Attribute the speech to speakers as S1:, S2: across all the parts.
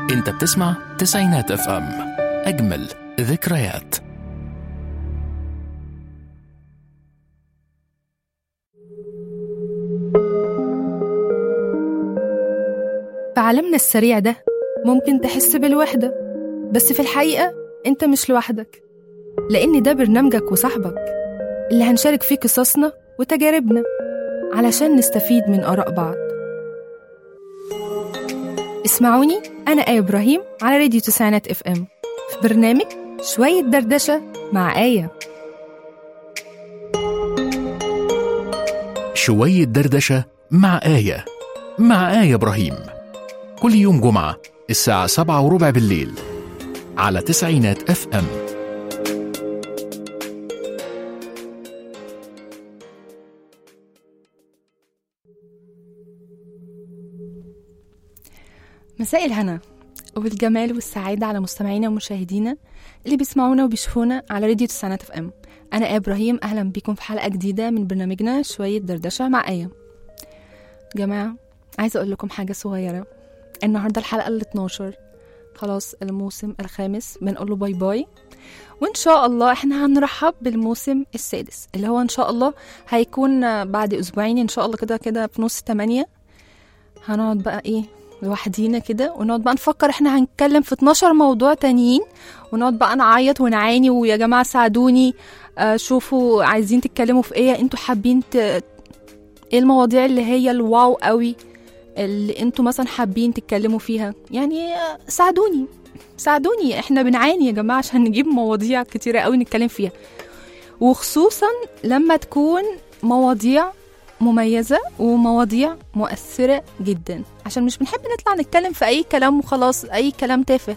S1: انت بتسمع تسعينات اف ام اجمل ذكريات
S2: في عالمنا السريع ده ممكن تحس بالوحدة بس في الحقيقة أنت مش لوحدك لأن ده برنامجك وصاحبك اللي هنشارك فيه قصصنا وتجاربنا علشان نستفيد من آراء بعض اسمعوني أنا آية إبراهيم على راديو تسعينات اف ام في برنامج شوية دردشة مع آية
S1: شوية دردشة مع آية مع آية إبراهيم كل يوم جمعة الساعة سبعة وربع بالليل على تسعينات اف ام
S2: مساء الهنا والجمال والسعادة على مستمعينا ومشاهدينا اللي بيسمعونا وبيشوفونا على راديو تسعينات اف ام أنا آية إبراهيم أهلا بيكم في حلقة جديدة من برنامجنا شوية دردشة مع آية جماعة عايزة أقول لكم حاجة صغيرة النهاردة الحلقة ال 12 خلاص الموسم الخامس بنقول له باي باي وإن شاء الله إحنا هنرحب بالموسم السادس اللي هو إن شاء الله هيكون بعد أسبوعين إن شاء الله كده كده في نص تمانية هنقعد بقى إيه لوحدينا كده ونقعد بقى نفكر احنا هنتكلم في 12 موضوع تانيين ونقعد بقى نعيط ونعاني ويا جماعة ساعدوني آه، شوفوا عايزين تتكلموا في ايه انتوا حابين ت... ايه المواضيع اللي هي الواو قوي اللي انتوا مثلا حابين تتكلموا فيها يعني آه، ساعدوني ساعدوني احنا بنعاني يا جماعة عشان نجيب مواضيع كتيرة قوي نتكلم فيها وخصوصا لما تكون مواضيع مميزة ومواضيع مؤثرة جدا عشان مش بنحب نطلع نتكلم في أي كلام وخلاص أي كلام تافه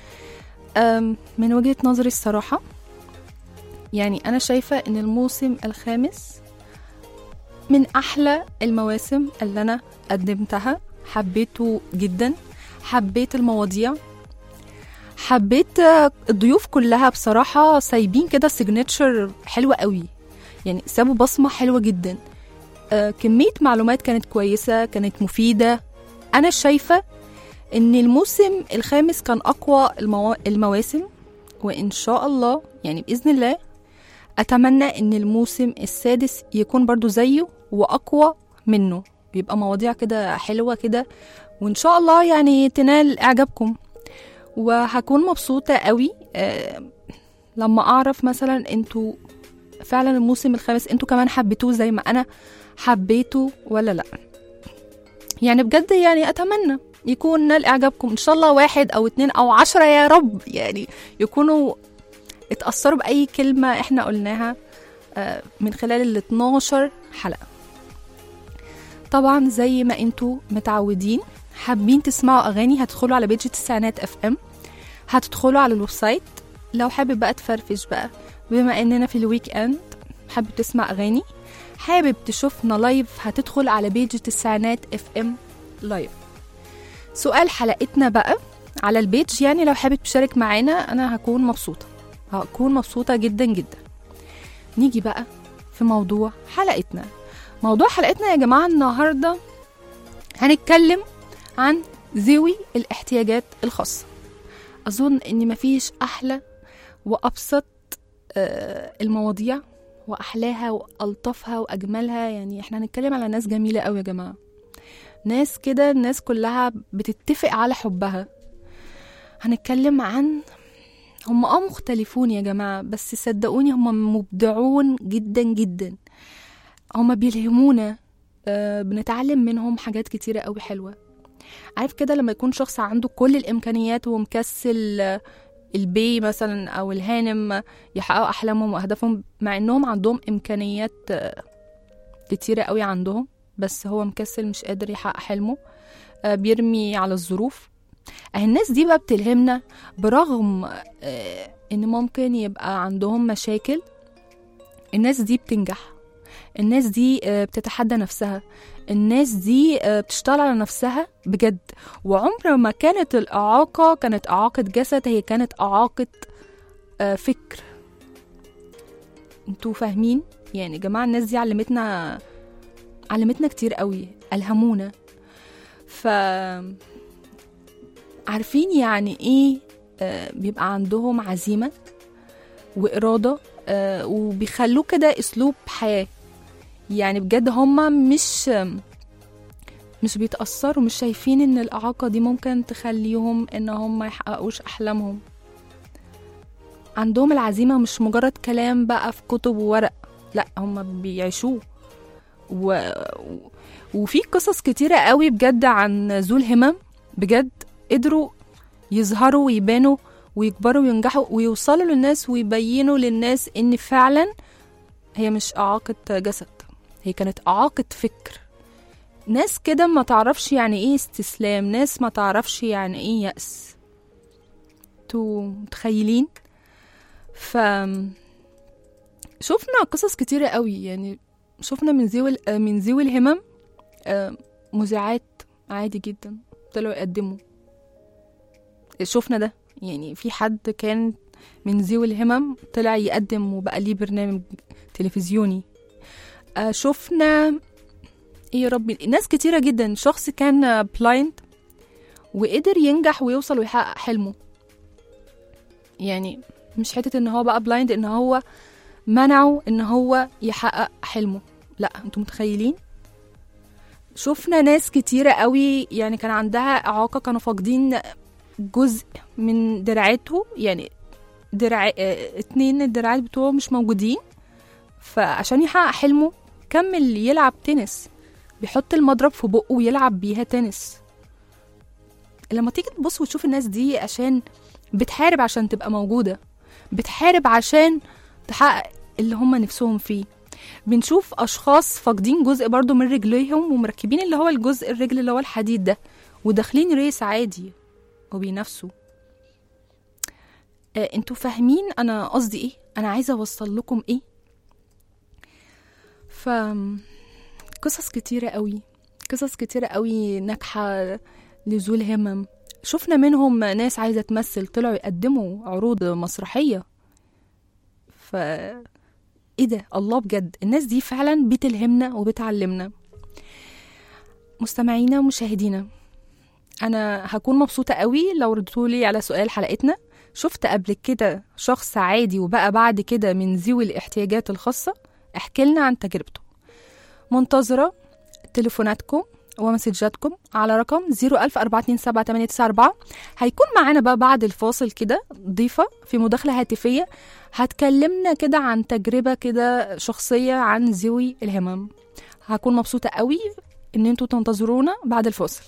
S2: أم، من وجهة نظري الصراحة يعني أنا شايفة إن الموسم الخامس من أحلى المواسم اللي أنا قدمتها حبيته جدا حبيت المواضيع حبيت آه، الضيوف كلها بصراحة سايبين كده سيجنتشر حلوة قوي يعني سابوا بصمة حلوة جدا آه، كمية معلومات كانت كويسة كانت مفيدة أنا شايفة إن الموسم الخامس كان أقوى المو... المواسم وإن شاء الله يعني بإذن الله أتمنى إن الموسم السادس يكون برضو زيه وأقوى منه بيبقى مواضيع كده حلوة كده وإن شاء الله يعني تنال إعجابكم وهكون مبسوطة قوي آه، لما أعرف مثلا أنتوا فعلا الموسم الخامس أنتوا كمان حبيتوه زي ما أنا حبيته ولا لا يعني بجد يعني اتمنى يكون نال اعجابكم ان شاء الله واحد او اتنين او عشرة يا رب يعني يكونوا اتأثروا بأي كلمة احنا قلناها آه، من خلال ال 12 حلقة طبعا زي ما انتوا متعودين حابين تسمعوا اغاني هتدخلوا على بيج التسعينات اف ام هتدخلوا على الويب سايت لو حابب بقى تفرفش بقى بما اننا في الويك اند حابب تسمع اغاني حابب تشوفنا لايف هتدخل على بيج التسعينات اف ام لايف سؤال حلقتنا بقى على البيج يعني لو حابب تشارك معانا انا هكون مبسوطه هكون مبسوطه جدا جدا نيجي بقى في موضوع حلقتنا موضوع حلقتنا يا جماعه النهارده هنتكلم عن ذوي الاحتياجات الخاصه اظن ان مفيش احلى وابسط آه، المواضيع واحلاها والطفها واجملها يعني احنا هنتكلم على ناس جميله قوي يا جماعه ناس كده الناس كلها بتتفق على حبها هنتكلم عن هم اه مختلفون يا جماعه بس صدقوني هم مبدعون جدا جدا هم بيلهمونا آه بنتعلم منهم حاجات كتيره قوي حلوه عارف كده لما يكون شخص عنده كل الامكانيات ومكسل آه، البي مثلا او الهانم يحققوا احلامهم واهدافهم مع انهم عندهم امكانيات آه، كتيره قوي عندهم بس هو مكسل مش قادر يحقق حلمه آه، بيرمي على الظروف اهي الناس دي بقى بتلهمنا برغم آه، ان ممكن يبقى عندهم مشاكل الناس دي بتنجح الناس دي آه، بتتحدى نفسها الناس دي آه، بتشتغل على نفسها بجد وعمر ما كانت الإعاقة كانت إعاقة جسد هي كانت إعاقة آه، فكر انتوا فاهمين يعني يا جماعة الناس دي علمتنا علمتنا كتير قوي ألهمونا ف عارفين يعني ايه آه، بيبقى عندهم عزيمة وإرادة آه، وبيخلوه كده أسلوب حياة يعني بجد هما مش مش بيتأثروا مش شايفين ان الإعاقة دي ممكن تخليهم ان هم يحققوش أحلامهم عندهم العزيمة مش مجرد كلام بقى في كتب وورق لا هم بيعيشوه و... وفي قصص كتيرة قوي بجد عن ذو الهمم بجد قدروا يظهروا ويبانوا ويكبروا وينجحوا ويوصلوا للناس ويبينوا للناس ان فعلا هي مش إعاقة جسد هي كانت إعاقة فكر ناس كده ما تعرفش يعني ايه استسلام ناس ما تعرفش يعني ايه يأس انتوا متخيلين ف شفنا قصص كتيرة قوي يعني شفنا من ذوي ال- من ذوي الهمم آه، مذيعات عادي جدا طلعوا يقدموا شفنا ده يعني في حد كان من ذوي الهمم طلع يقدم وبقى ليه برنامج تلفزيوني آه، شفنا ايه يا ربي ناس كتيرة جدا شخص كان بلايند وقدر ينجح ويوصل ويحقق حلمه يعني مش حتة ان هو بقى بلايند ان هو منعه ان هو يحقق حلمه لا انتوا متخيلين شفنا ناس كتيرة قوي يعني كان عندها إعاقة كانوا فاقدين جزء من دراعته يعني درع اه، اتنين الدراعات بتوعه مش موجودين فعشان يحقق حلمه كمل يلعب تنس بيحط المضرب في بقه ويلعب بيها تنس لما تيجي تبص وتشوف الناس دي عشان بتحارب عشان تبقى موجودة بتحارب عشان تحقق اللي هم نفسهم فيه بنشوف أشخاص فاقدين جزء برضو من رجليهم ومركبين اللي هو الجزء الرجل اللي هو الحديد ده وداخلين ريس عادي وبينافسوا آه انتوا فاهمين انا قصدي ايه انا عايزه اوصل لكم ايه ف قصص كتيره قوي قصص كتيره قوي ناجحه لذو الهمم شفنا منهم ناس عايزه تمثل طلعوا يقدموا عروض مسرحيه ف ايه ده الله بجد الناس دي فعلا بتلهمنا وبتعلمنا مستمعينا ومشاهدينا انا هكون مبسوطه قوي لو ردتولي على سؤال حلقتنا شفت قبل كده شخص عادي وبقى بعد كده من ذوي الاحتياجات الخاصه احكي لنا عن تجربته منتظره تليفوناتكم ومسجاتكم على رقم 014278994 هيكون معانا بقى بعد الفاصل كده ضيفة في مداخلة هاتفية هتكلمنا كده عن تجربة كده شخصية عن ذوي الهمم هكون مبسوطة قوي ان انتوا تنتظرونا بعد الفاصل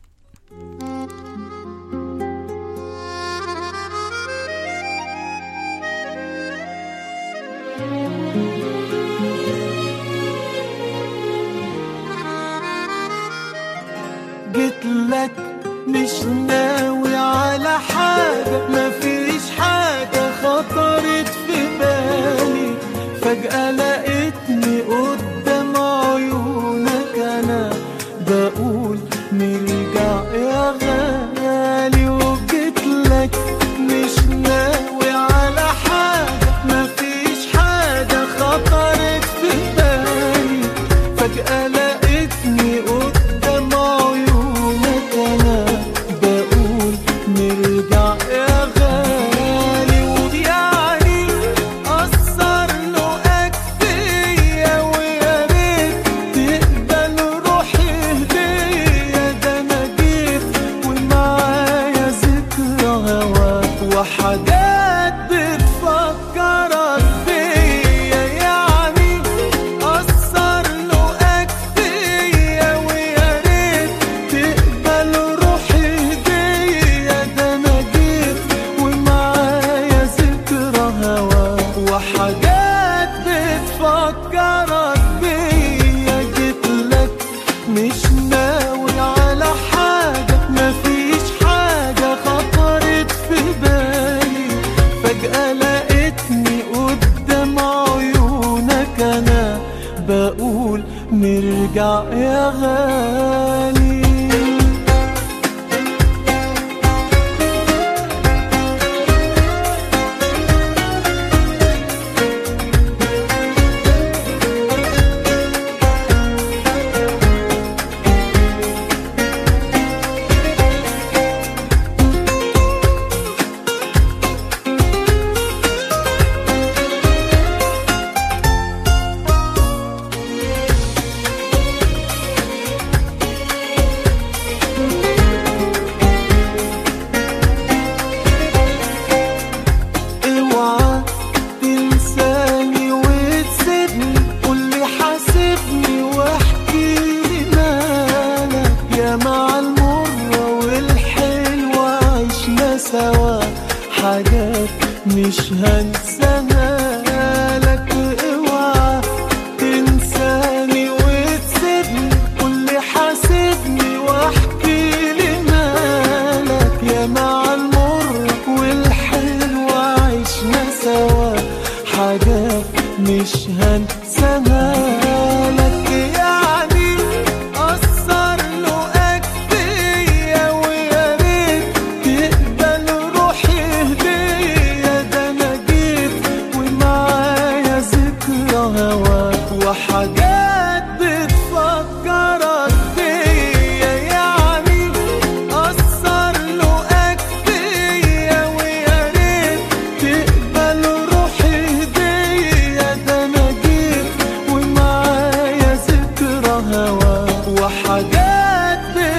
S3: جيت لك مش ناوي على حاجة مفيش حاجة خطرت في بالي فجأة لقيتني قدام عيونك أنا بقول نرجع يا غالي وجيت لك مش ناوي على حاجة مفيش حاجة خطرت في بالي فجأة لقيتني قدام عيونك أنا بقول نرجع يا غالي ويعني أثر لقاك فيا ويا ريت تقبل روحي هدية ده أنا جيت ومعايا ذكرى هواك وحاجات بتفكرك بيا يعني أثر لقاك فيا ويا ريت تقبل روحي هدية ده أنا جيت ومعايا ذكرى هواك وحاجات بتفكرك بيا جيت لك مش ناوي على حاجة مفيش حاجة خطرت في بالي فجأة لقيتني قدام عيونك أنا بقول نرجع يا غالي هنساها لك اوعى تنساني وتسيبني قول لي حاسبني واحكي لي مالك يا مع المر والحلو عشنا سوا حاجات مش هنساها لك يعني أثر له فيا ويا ريت تقبل روحي هدية ده أنا جيت ومعايا ذكرى هواك وحاجات بتفكرك بيا يعني أثر له فيا ويا ريت تقبل روحي هدية ده أنا جيت ومعايا ذكرى هواك وحاجات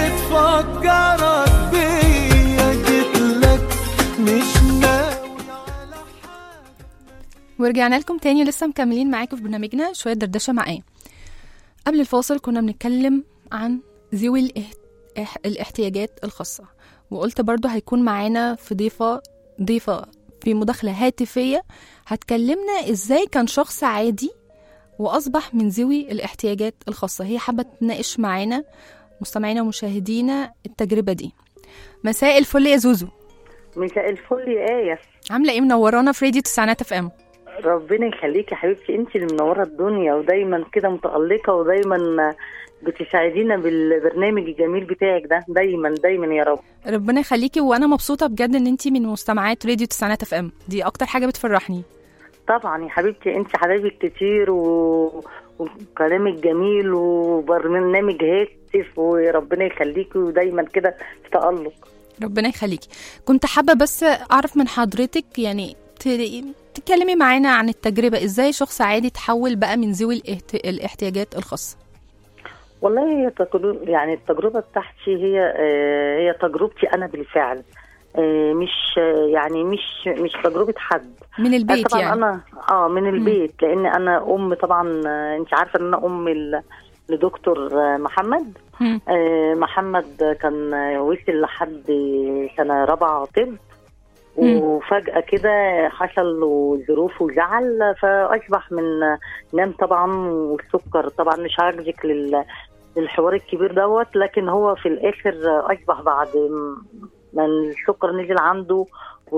S3: بتفكرك بيا جيت لك مش ناوي على حاجة
S2: ورجعنا لكم تاني لسه مكملين معاكم في برنامجنا شوية دردشة مع ايه قبل الفاصل كنا بنتكلم عن ذوي الاحت... اح- الاحتياجات الخاصة وقلت برضو هيكون معانا في ضيفة ضيفة في مداخلة هاتفية هتكلمنا ازاي كان شخص عادي وأصبح من ذوي الاحتياجات الخاصة هي حابة تناقش معانا مستمعينا ومشاهدينا التجربة دي مساء الفل يا زوزو
S4: مساء الفل يا آية
S2: عاملة ايه منورانا في راديو تسعينات اف ام
S4: ربنا يخليكي يا حبيبتي انت اللي منوره الدنيا ودايما كده متألقة ودايما بتساعدينا بالبرنامج الجميل بتاعك ده دايما دايما يا رب
S2: ربنا يخليكي وانا مبسوطه بجد ان انتي من مستمعات راديو تسعينات اف ام دي اكتر حاجه بتفرحني
S4: طبعا يا حبيبتي انت حبايبك كتير و... وكلامك جميل وبرنامج هاتف وربنا يخليكي ودايما كده في تألق
S2: ربنا يخليكي كنت حابه بس اعرف من حضرتك يعني ت- تتكلمي معانا عن التجربه ازاي شخص عادي تحول بقى من ذوي الاحت... الاحتياجات الخاصه
S4: والله هي تجربة يعني التجربة بتاعتي هي آه، هي تجربتي أنا بالفعل آه، مش آه، يعني مش مش تجربة حد
S2: من البيت
S4: طبعا
S2: يعني
S4: انا اه من البيت لان انا ام طبعا آه، انت عارفه ان انا ام ل- لدكتور آه، محمد
S2: مم.
S4: آه، محمد كان آه، وصل لحد سنه رابعه طب
S2: مم.
S4: وفجأة كده حصل له ظروف وزعل فأصبح من آه، نام طبعا والسكر طبعا مش هرجك لل للحوار الكبير دوت لكن هو في الآخر آه، أصبح بعد ما السكر نزل عنده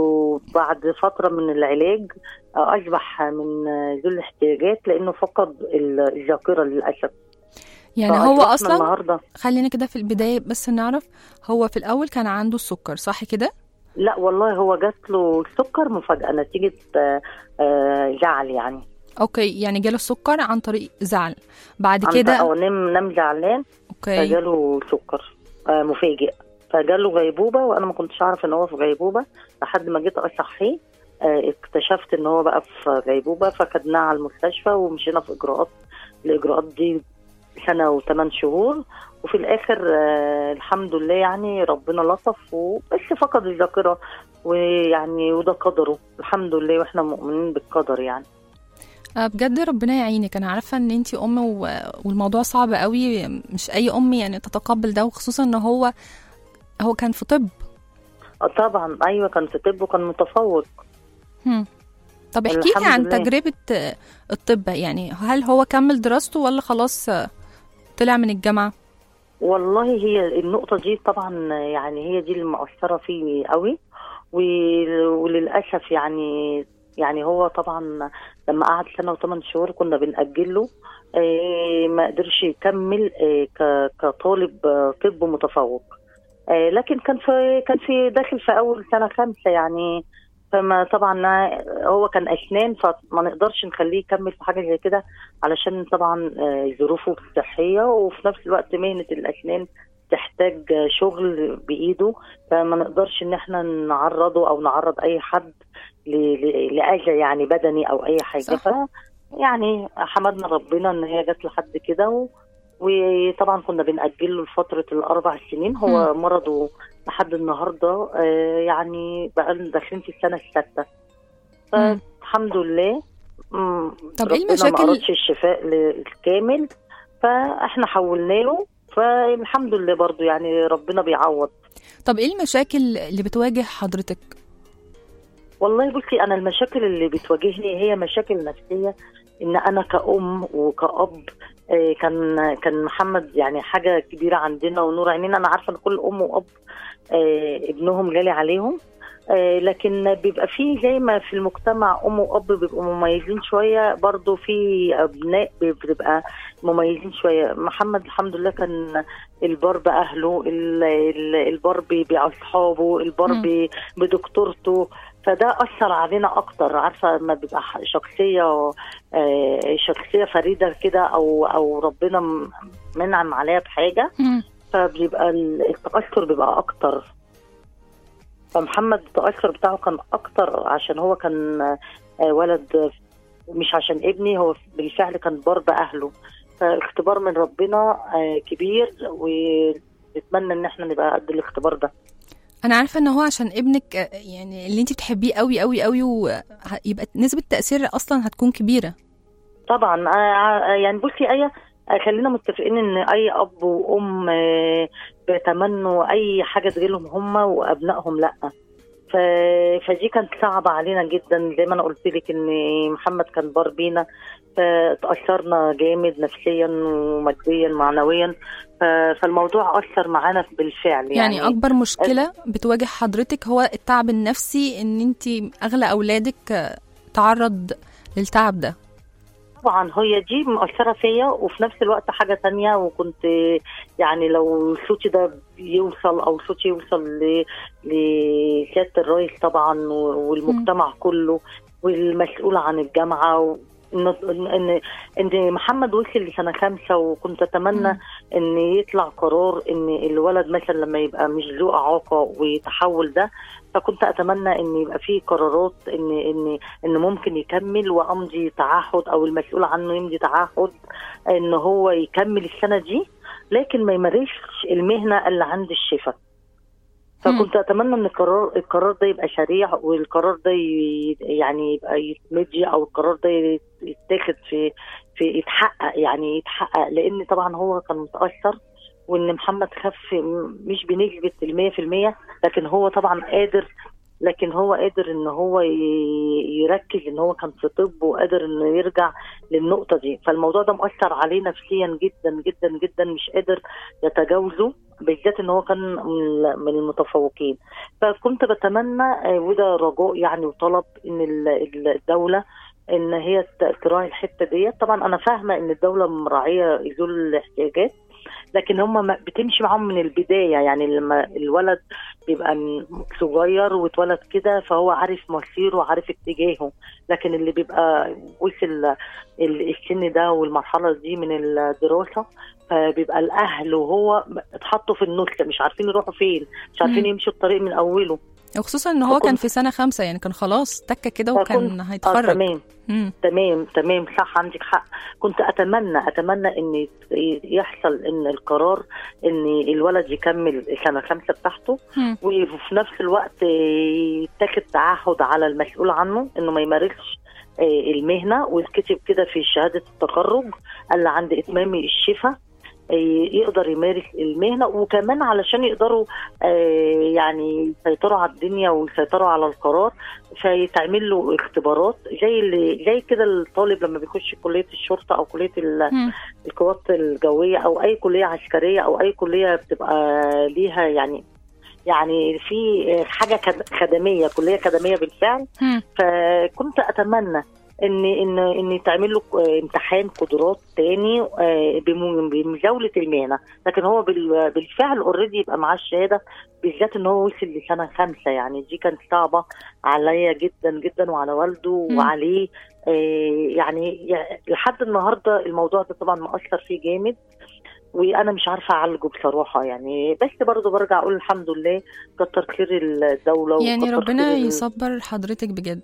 S4: وبعد فترة من العلاج آه، أصبح من آه، ذو الاحتياجات لأنه فقد ال- الذاكرة للأسف
S2: يعني هو
S4: فأصبحنا
S2: اصلا
S4: النهاردة
S2: خلينا كده في البدايه بس نعرف هو في الاول كان عنده السكر صح كده
S4: لا والله هو جات له السكر مفاجأة نتيجة آه، آه، زعل يعني
S2: اوكي يعني جاله السكر عن طريق زعل بعد
S4: عن-
S2: كده
S4: أو نام نام زعلان
S2: اوكي
S4: فجاله سكر آه، مفاجئ فجاله غيبوبة وأنا ما كنتش أعرف إن هو في غيبوبة لحد ما جيت أصحيه آه، اكتشفت إن هو بقى في غيبوبة فخدناه على المستشفى ومشينا في إجراءات الإجراءات دي سنة وثمان شهور وفي الآخر آه، الحمد لله يعني ربنا لطف وبس فقد الذاكرة ويعني وده قدره الحمد لله واحنا مؤمنين بالقدر يعني
S2: آه، بجد ربنا يعينك انا عارفه ان انتي ام و... والموضوع صعب قوي مش اي ام يعني تتقبل ده وخصوصا ان هو هو كان في طب
S4: آه، طبعا ايوه كان في طب وكان متفوق
S2: هم. طب احكي لي
S4: الحمد
S2: عن
S4: لله.
S2: تجربه آه، الطب يعني هل هو كمل دراسته ولا خلاص آه، طلع من الجامعه
S4: والله هي النقطة دي طبعا يعني هي دي اللي مأثرة فيه قوي و- وللأسف يعني يعني هو طبعا لما قعد سنة وثمان شهور كنا بنأجل له آه، ما قدرش يكمل آه، ك- كطالب آه، طب متفوق آه، لكن كان في كان في داخل في أول سنة خمسة يعني فما طبعا هو كان أسنان فما نقدرش نخليه يكمل في حاجة زي كده علشان طبعا آه، ظروفه الصحية وفي نفس الوقت مهنة الأسنان تحتاج آه، شغل بإيده فما نقدرش إن احنا نعرضه أو نعرض أي حد ل- ل- لأذى يعني بدني أو أي حاجة
S2: صح.
S4: ف يعني حمدنا ربنا إن هي جت لحد كده و... وطبعا كنا بنأجل له لفترة الأربع سنين هو مرضه لحد النهاردة آه، يعني بقى لنا داخلين في السنة السادسة
S2: مم.
S4: فالحمد لله مم،
S2: طب إيه
S4: ربنا
S2: المشاكل-
S4: ما أردش الشفاء ل- الكامل فاحنا حولنا له فالحمد لله برضو يعني ربنا بيعوض
S2: طب ايه المشاكل اللي بتواجه حضرتك
S4: والله بصي انا المشاكل اللي بتواجهني هي مشاكل نفسيه ان انا كأم وكأب آه، كان كان محمد يعني حاجه كبيره عندنا ونور عينينا انا عارفه ان كل ام واب آه، ابنهم غالي عليهم آه، لكن بيبقى فيه زي ما في المجتمع ام واب بيبقوا مميزين شويه برضو في ابناء بتبقى مميزين شويه محمد الحمد لله كان البار باهله ال- ال- البار ب- باصحابه البار
S2: مم.
S4: ب- بدكتورته فده اثر علينا اكتر عارفه لما بيبقى ح- شخصيه آه، شخصيه فريده كده او او ربنا م- منعم عليها بحاجه
S2: مم.
S4: فبيبقى ال- التاثر بيبقى اكتر فمحمد التاثر بتاعه كان اكتر عشان هو كان آه، ولد مش عشان ابني هو بالفعل كان بار باهله فاختبار من ربنا آه، كبير ونتمنى ان احنا نبقى قد الاختبار ده
S2: انا عارفه ان هو عشان ابنك آه، يعني اللي انت بتحبيه قوي قوي قوي ويبقى نسبه تاثير اصلا هتكون كبيره
S4: طبعا آه، يعني بصي ايه آه، خلينا متفقين ان اي اب وام آه، بيتمنوا اي حاجه تجيلهم هم وابنائهم لا ف... فدي كانت صعبه علينا جدا زي ما انا قلت لك ان محمد كان بار بينا فتاثرنا جامد نفسيا وماديا معنويا ف... فالموضوع اثر معانا بالفعل
S2: يعني,
S4: يعني,
S2: يعني اكبر مشكله بتواجه حضرتك هو التعب النفسي ان انت اغلى اولادك آه، تعرض للتعب ده
S4: طبعا هي دي مؤثرة فيا وفي نفس الوقت حاجة تانية وكنت يعني لو صوتي ده يوصل أو صوتي يوصل ل- لسيادة الرئيس طبعا و- والمجتمع كله والمسؤول عن الجامعة و- إن إن إن محمد وصل لسنة خمسة وكنت أتمنى
S2: مم.
S4: إن يطلع قرار إن الولد مثلا لما يبقى مش ذو إعاقة ويتحول ده فكنت أتمنى إن يبقى فيه قرارات إن إن ان ممكن يكمل وامضي تعهد او المسؤول عنه يمضي تعهد ان هو يكمل السنه دي لكن ما يمارسش المهنه اللي عند الشفا فكنت اتمنى ان القرار القرار ده يبقى سريع والقرار ده ي- يعني يبقى يتمضي او القرار ده يتاخد في في يتحقق يعني يتحقق لان طبعا هو كان متاثر وان محمد خف م- مش بنسبه المية في المية لكن هو طبعا قادر لكن هو قادر ان هو ي- يركز ان هو كان في طب وقادر انه يرجع للنقطه دي فالموضوع ده مؤثر عليه نفسيا جدا جدا جدا مش قادر يتجاوزه بالذات ان هو كان من من المتفوقين فكنت بتمنى آه، وده رجاء يعني وطلب ان ال- ال- الدوله ان هي ت- تراعي الحته ديت طبعا انا فاهمه ان الدوله مراعيه ذو الاحتياجات لكن هم بتمشي معاهم من البدايه يعني لما الولد بيبقى م- صغير واتولد كده فهو عارف مصيره وعارف اتجاهه لكن اللي بيبقى وصل ال- السن ده والمرحله دي من الدراسه فبيبقى الاهل وهو اتحطوا في النص مش عارفين يروحوا فين مش عارفين
S2: مم.
S4: يمشوا الطريق من اوله
S2: وخصوصا ان هو كان
S4: فكنت-
S2: في سنه خمسة يعني كان خلاص تكه كده
S4: فكنت-
S2: وكان
S4: اه
S2: هيتخرج
S4: تمام
S2: مم.
S4: تمام تمام صح عندك حق كنت اتمنى اتمنى ان ي- يحصل ان القرار ان الولد يكمل سنه خمسه بتاعته
S2: مم.
S4: وفي نفس الوقت يتاخد تعهد على المسؤول عنه انه ما يمارسش آه، المهنه ويتكتب كده في شهاده التخرج اللي عند اتمام الشفا آه، يقدر يمارس المهنه وكمان علشان يقدروا آه، يعني يسيطروا على الدنيا ويسيطروا على القرار فيتعمل له اختبارات زي اللي زي كده الطالب لما بيخش كليه الشرطه او كليه ال-
S2: مم.
S4: القوات الجويه او اي كليه عسكريه او اي كليه بتبقى ليها يعني يعني في حاجه كد- خدميه كليه خدميه بالفعل
S2: مم.
S4: فكنت اتمنى ان ان ان يتعمل له امتحان قدرات تاني آه، بم- بمزاوله المهنه لكن هو بال- بالفعل اوريدي يبقى معاه الشهاده بالذات ان هو وصل لسنه خمسه يعني دي كانت صعبه عليا جدا جدا وعلى والده
S2: مم.
S4: وعليه آه، يعني يع- لحد النهارده الموضوع ده طبعا مأثر فيه جامد وانا مش عارفه اعالجه بصراحه يعني بس برضه برجع اقول الحمد لله كتر خير الدوله
S2: يعني
S4: وكتر
S2: ربنا
S4: خير ال-
S2: يصبر حضرتك بجد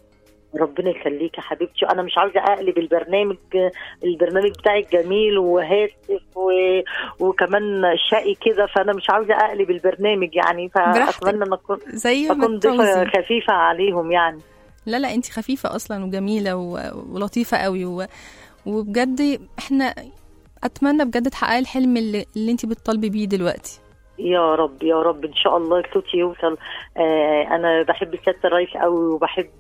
S4: ربنا يخليك يا حبيبتي انا مش عاوزه اقلب البرنامج البرنامج بتاعك جميل وهادف و... وكمان شقي كده فانا مش عاوزه اقلب البرنامج يعني
S2: براحتك.
S4: فاتمنى ان اكون
S2: زي ما
S4: اكون ضيفه
S2: تعوزي
S4: خفيفه عليهم يعني
S2: لا لا انت خفيفه اصلا وجميله و... ولطيفه قوي و... وبجد احنا اتمنى بجد تحققي الحلم اللي, اللي انت بتطالبي بيه دلوقتي
S4: يا رب يا رب ان شاء الله صوتي يوصل آه انا بحب سياده الرئيس قوي وبحب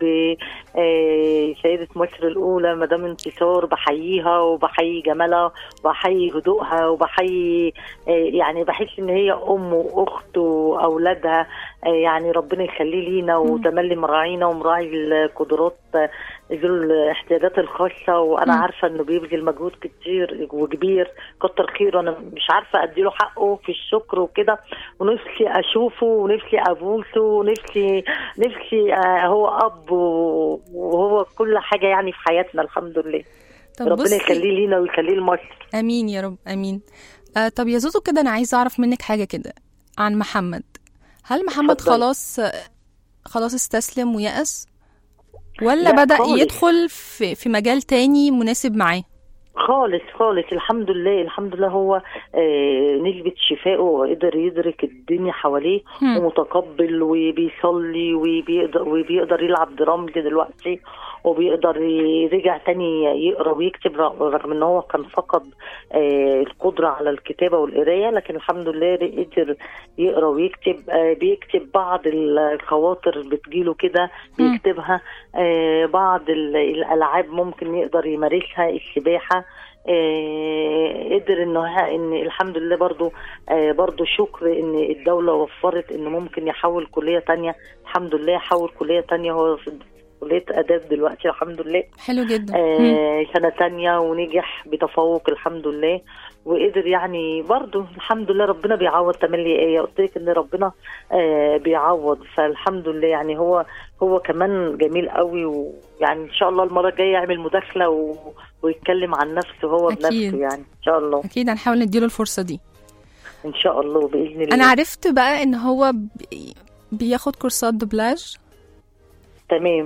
S4: آه سيده مصر الاولى مدام انتصار بحييها وبحيي جمالها وبحيي هدوءها وبحيي آه يعني بحس ان هي ام واخت واولادها آه يعني ربنا يخليه لينا وتملي مراعينا ومراعي القدرات آه، ذو الاحتياجات الخاصه وانا
S2: مم.
S4: عارفه انه بيبذل مجهود كتير وكبير كتر خيره انا مش عارفه اديله حقه في الشكر وكده ونفسي اشوفه ونفسي ابوسه ونفسي نفسي آه، هو اب و- وهو كل حاجه يعني في حياتنا الحمد لله
S2: طب
S4: ربنا
S2: بصي
S4: يخليه لينا ويخليه لمصر
S2: امين يا رب امين آه طب يا زوزو كده انا عايزه اعرف منك حاجه كده عن محمد هل محمد
S4: اتفضلي.
S2: خلاص خلاص استسلم ويأس ولا
S4: لا
S2: بدأ
S4: خالص.
S2: يدخل في في مجال تاني مناسب معاه
S4: خالص خالص الحمد لله الحمد لله هو آه نسبة شفائه وقدر يدرك الدنيا حواليه
S2: هم.
S4: ومتقبل وبيصلي وبيقدر وبيقدر يلعب درامز دلوقتي وبيقدر يرجع تاني يقرا ويكتب رغم ان هو كان فقد آه القدرة على الكتابة والقراية لكن الحمد لله قدر يقرا ويكتب آه بيكتب بعض الخواطر بتجيله كده
S2: مم.
S4: بيكتبها آه بعض ال- الالعاب ممكن يقدر يمارسها السباحه آه قدر انه ها- ان الحمد لله برضو آه برضو شكر ان الدوله وفرت انه ممكن يحول كليه تانية الحمد لله حول كليه تانية هو في كليه اداب دلوقتي الحمد لله
S2: حلو جدا هم.
S4: آه سنه تانية ونجح بتفوق الحمد لله وقدر يعني برضو الحمد لله ربنا بيعوض تملي ايه قلت لك ان ربنا آه بيعوض فالحمد لله يعني هو هو كمان جميل قوي ويعني ان شاء الله المره الجايه يعمل مداخله و... ويتكلم عن نفسه هو
S2: أكيد.
S4: بنفسه يعني ان شاء الله
S2: اكيد هنحاول نديله الفرصه دي
S4: ان شاء الله باذن الله
S2: انا عرفت بقى ان هو بي- بياخد كورسات دوبلاج
S4: تمام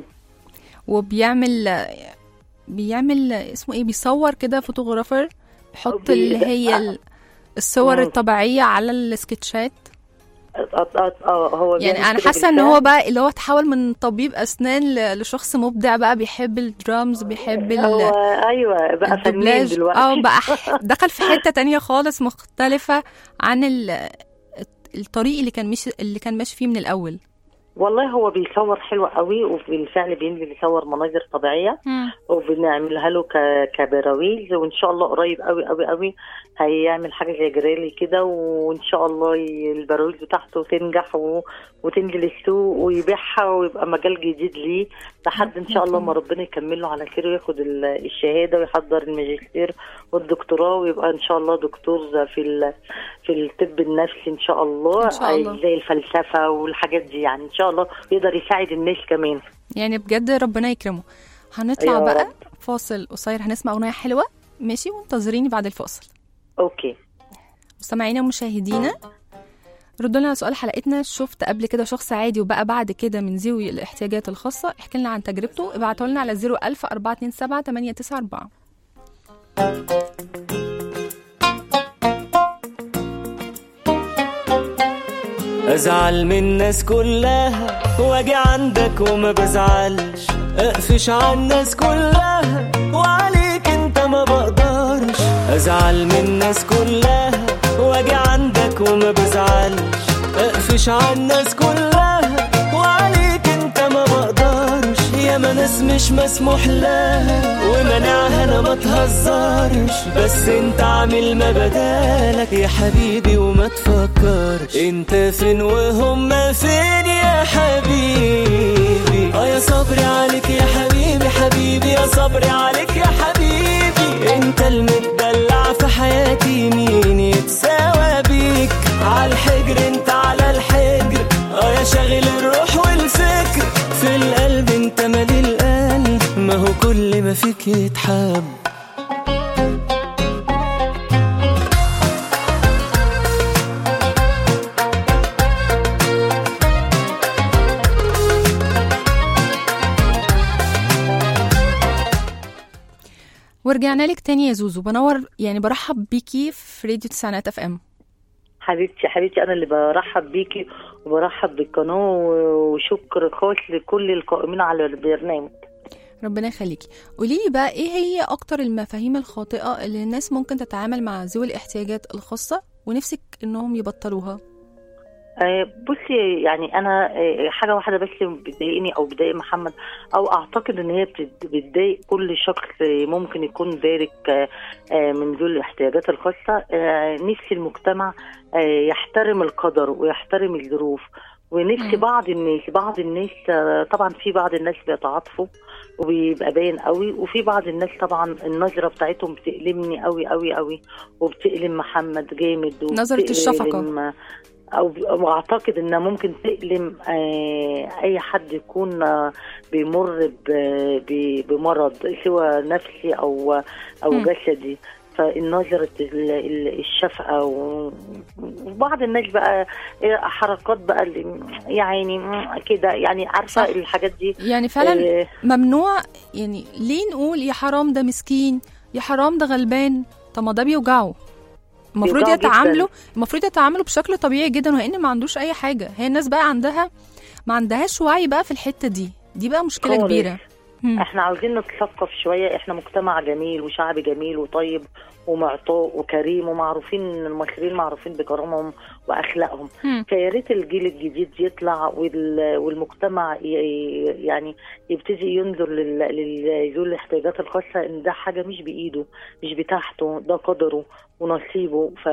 S2: وبيعمل بيعمل اسمه ايه بيصور كده فوتوغرافر بيحط
S4: بي-
S2: اللي هي ال- الصور
S4: مم.
S2: الطبيعية على السكتشات
S4: اه اه اه هو
S2: يعني
S4: بيعمل
S2: انا
S4: كده
S2: حاسة ان
S4: بالفعل.
S2: هو بقى اللي هو تحول من طبيب اسنان ل- لشخص مبدع بقى بيحب الدرامز بيحب
S4: هو
S2: ال-
S4: ايوه بقى فنان
S2: الدوبلاج
S4: دلوقتي
S2: اه بقى ح- دخل في حتة تانية خالص مختلفة عن ال- الطريق اللي كان مش اللي كان ماشي فيه من الاول
S4: والله هو بيصور حلو قوي وبالفعل بينزل يصور مناظر طبيعيه وبنعملها له ك- كبراويز وان شاء الله قريب قوي قوي قوي هيعمل حاجه زي جرالي كده وان شاء الله ي- البراويز بتاعته تنجح و... وتنزل السوق ويبيعها ويبقى مجال جديد ليه لحد ان شاء الله ما ربنا يكمل له على خير وياخد ال- الشهاده ويحضر الماجستير والدكتوراه ويبقى ان شاء الله دكتور في ال... في الطب النفسي ان شاء الله
S2: إن شاء الله.
S4: زي الفلسفه والحاجات دي يعني ان شاء الله يقدر يساعد الناس كمان
S2: يعني بجد ربنا يكرمه هنطلع
S4: يا
S2: بقى
S4: رب.
S2: فاصل قصير هنسمع اغنيه حلوه ماشي وانتظريني بعد الفاصل
S4: اوكي
S2: مستمعينا ومشاهدينا ردوا لنا على سؤال حلقتنا شفت قبل كده شخص عادي وبقى بعد كده من ذوي الاحتياجات الخاصة احكي لنا عن تجربته ابعتوا لنا على 01000 427 894
S5: ازعل من الناس كلها واجي عندك وما بزعلش اقفش على الناس كلها وعليك انت ما بقدرش ازعل من الناس كلها واجي عندك وما بزعلش اقفش على الناس كلها وعليك انت ما بقدرش يا ما ناس مش مسموح لها ومنعها انا ما تهزرش بس انت عامل ما بدالك يا حبيبي وما تفكرش انت فين وهم فين يا حبيبي اه يا صبري عليك يا حبيبي حبيبي يا صبري عليك يا حبيبي انت المدلع في حياتي مين يتساوى بيك على الحجر انت على الحجر اه يا شاغل الروح والفكر في القلب انت مالي القلب ما هو كل ما فيك يتحب
S2: ورجعنا لك تاني يا زوزو بنور يعني برحب بيكي في راديو تسعينات اف ام
S4: حبيبتي حبيبتي انا اللي برحب بيكي وبرحب بالقناه وشكر خاص لكل القائمين على البرنامج
S2: ربنا يخليكي قولي لي بقى ايه هي اكتر المفاهيم الخاطئة اللي الناس ممكن تتعامل مع ذوي الاحتياجات الخاصة ونفسك انهم يبطلوها
S4: آه، بصي يعني انا آه، حاجه واحده بس بتضايقني او بتضايق محمد او اعتقد ان هي بتد- بتضايق كل شخص ممكن يكون دارك آه، آه، من ذوي الاحتياجات الخاصه آه، نفسي المجتمع آه، يحترم القدر ويحترم الظروف ونفسي
S2: مم.
S4: بعض الناس بعض الناس آه، طبعا في بعض الناس بيتعاطفوا وبيبقى باين قوي وفي بعض الناس طبعا النظره بتاعتهم بتألمني قوي قوي قوي وبتألم محمد جامد
S2: نظرة الشفقة.
S4: وبتألم او أو اعتقد انها ممكن تألم آه، اي حد يكون آه، بيمر ب- ب- بمرض سواء نفسي او او
S2: مم.
S4: جسدي فالنظرة ال- ال- الشفقة و- وبعض الناس بقى حركات بقى اللي يعني كده يعني عارفة
S2: صح.
S4: الحاجات دي
S2: يعني فعلا
S4: آه،
S2: ممنوع يعني ليه نقول يا حرام ده مسكين يا حرام ده غلبان طب ما ده بيوجعه المفروض
S4: بيوجعه جداً.
S2: يتعاملوا المفروض يتعاملوا بشكل طبيعي جدا وان ما عندوش اي حاجه هي الناس بقى عندها ما عندهاش وعي بقى في الحته دي دي بقى مشكله
S4: خالص.
S2: كبيره مم.
S4: احنا عاوزين نتثقف شويه احنا مجتمع جميل وشعب جميل وطيب ومعطاء وكريم ومعروفين ان المصريين معروفين بكرامهم واخلاقهم
S2: مم.
S4: فيا ريت الجيل الجديد يطلع وال- والمجتمع ي- يعني يبتدي ينظر لل- لل- لذوي الاحتياجات الخاصه ان ده حاجه مش بايده مش بتاعته ده قدره ونصيبه ف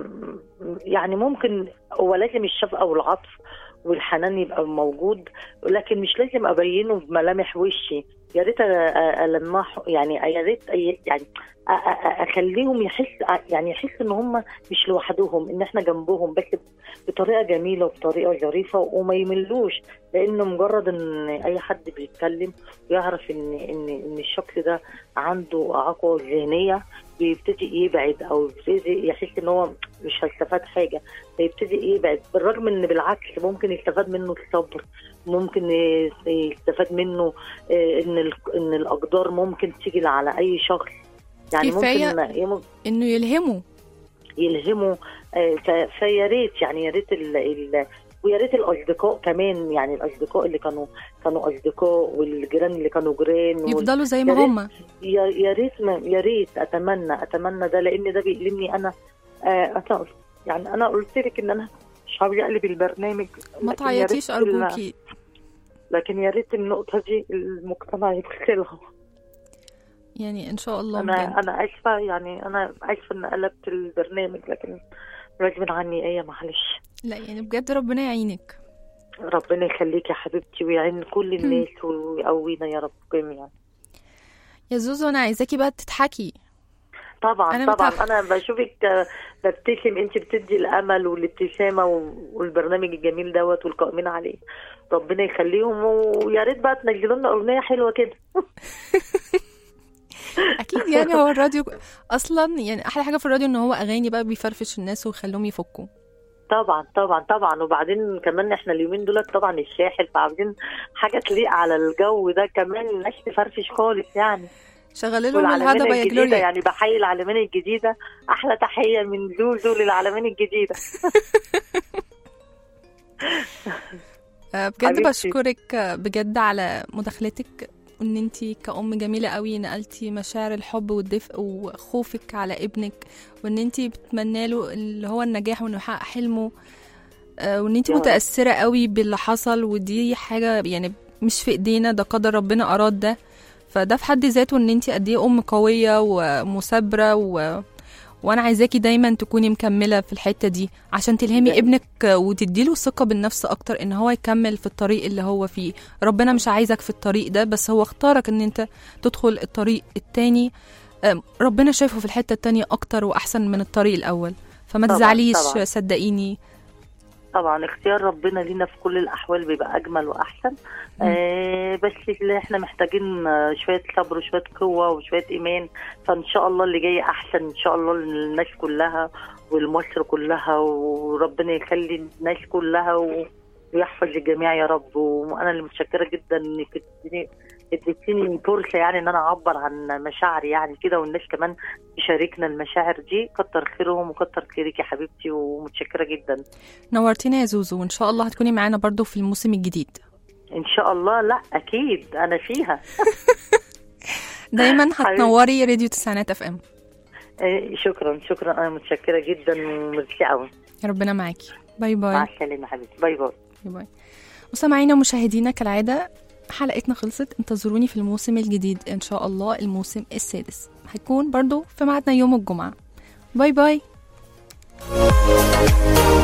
S4: يعني ممكن هو لازم الشفقه والعطف والحنان يبقى موجود لكن مش لازم ابينه بملامح وشي يا ريت أ- أ- المح يعني يا ريت أي- يعني أ- أ- اخليهم يحس يعني يحس ان هم مش لوحدهم ان احنا جنبهم بس بطريقه جميله وبطريقه ظريفه وما يملوش لان مجرد ان اي حد بيتكلم ويعرف ان ان ان الشخص ده عنده اعاقه ذهنيه بيبتدي يبعد او يبتدي يحس ان هو مش هيستفاد حاجه فيبتدي يبعد بالرغم ان بالعكس ممكن يستفاد منه الصبر ممكن ي- يستفاد منه آه، ان ال- ان الاقدار ممكن تيجي على اي شخص يعني
S2: كفاية
S4: ممكن يم-
S2: انه يلهموا
S4: يلهموا آه، ف- فيا ريت يعني يا ريت ال- ال- ويا ريت الاصدقاء كمان يعني الاصدقاء اللي كانوا كانوا اصدقاء والجيران اللي كانوا جيران وال-
S2: يفضلوا زي ما
S4: يا ريت-
S2: هم
S4: يا يا ريت ما- يا ريت اتمنى اتمنى ده لان ده بيألمني انا آه انا قلت- يعني انا قلت لك ان انا مش عاوزه اقلب البرنامج
S2: ما
S4: لكن يا
S2: تعيطيش
S4: ريت ال-
S2: ارجوكي
S4: لكن يا ريت النقطه دي المجتمع يدخلها
S2: يعني ان شاء الله
S4: انا
S2: بجد
S4: انا اسفه يعني انا اسفه ان قلبت البرنامج لكن غصب عني ايه معلش
S2: لا يعني بجد ربنا يعينك
S4: ربنا يخليك يا حبيبتي ويعين كل الناس ويقوينا يا رب جميعا
S2: يا زوزو انا عايزاكي بقى تضحكي
S4: طبعا
S2: أنا
S4: طبعا
S2: متع-
S4: انا بشوفك آه، ببتسم انت بتدي الامل والابتسامه و- والبرنامج الجميل دوت والقائمين عليه ربنا يخليهم ويا ريت بقى تنزلوا لنا اغنيه حلوه كده
S2: اكيد يعني هو الراديو اصلا يعني احلى حاجه في الراديو ان هو اغاني بقى بيفرفش الناس ويخليهم يفكوا
S4: طبعا طبعا طبعا وبعدين كمان احنا اليومين دولت طبعا الساحل فعاوزين حاجه تليق على الجو ده كمان الناس تفرفش خالص يعني
S2: شغل لهم
S4: والعلمين
S2: الهضبه يا
S4: الجديده
S2: جلوريا
S4: يعني بحيي العلمين الجديده احلى تحيه من زوزو للعلمين الجديده
S2: آه، بجد
S4: حبيبتي.
S2: بشكرك آه، بجد على مداخلتك وان انتي كأم جميلة قوي نقلتي مشاعر الحب والدفء وخوفك على ابنك وان انتي بتمنى له اللي هو النجاح وانه يحقق حلمه آه، وان انتي
S4: يا رب.
S2: متأثرة قوي باللي حصل ودي حاجة يعني مش في ايدينا ده قدر ربنا اراد ده فده في حد ذاته ان انتي قد ايه ام قوية ومثابرة و... وانا عايزاكي دايما تكوني مكمله في الحته دي عشان تلهمي
S4: ده-
S2: ابنك وتديله ثقه بالنفس اكتر ان هو يكمل في الطريق اللي هو فيه ربنا مش عايزك في الطريق ده بس هو اختارك ان انت تدخل الطريق التاني أم، ربنا شايفه في الحته التانية اكتر واحسن من الطريق الاول فما
S4: طبعاً،
S2: تزعليش
S4: طبعاً.
S2: صدقيني
S4: طبعا اختيار ربنا لينا في كل الاحوال بيبقى اجمل واحسن آه بس اللي احنا محتاجين آه، شويه صبر وشويه قوه وشويه ايمان فان شاء الله اللي جاي احسن ان شاء الله للناس كلها ولمصر كلها وربنا يخلي الناس كلها و... ويحفظ الجميع يا رب وانا اللي متشكره جدا انك اديتيني اديتيني فرصه يعني ان انا اعبر عن مشاعري يعني كده والناس كمان تشاركنا المشاعر دي كتر خيرهم وكتر خيرك يا حبيبتي ومتشكره جدا
S2: نورتينا يا زوزو وان شاء الله هتكوني معانا برضو في الموسم الجديد
S4: ان شاء الله لا اكيد انا فيها
S2: دايما هتنوري راديو تسعينات اف ام
S4: آه، شكرا شكرا انا متشكره جدا وميرسي قوي
S2: ربنا معاكي باي باي
S4: مع السلامه حبيبتي باي باي
S2: باي باي مستمعينا ومشاهدينا كالعادة حلقتنا خلصت انتظروني في الموسم الجديد ان شاء الله الموسم السادس هيكون برضو في ميعادنا يوم الجمعة باي باي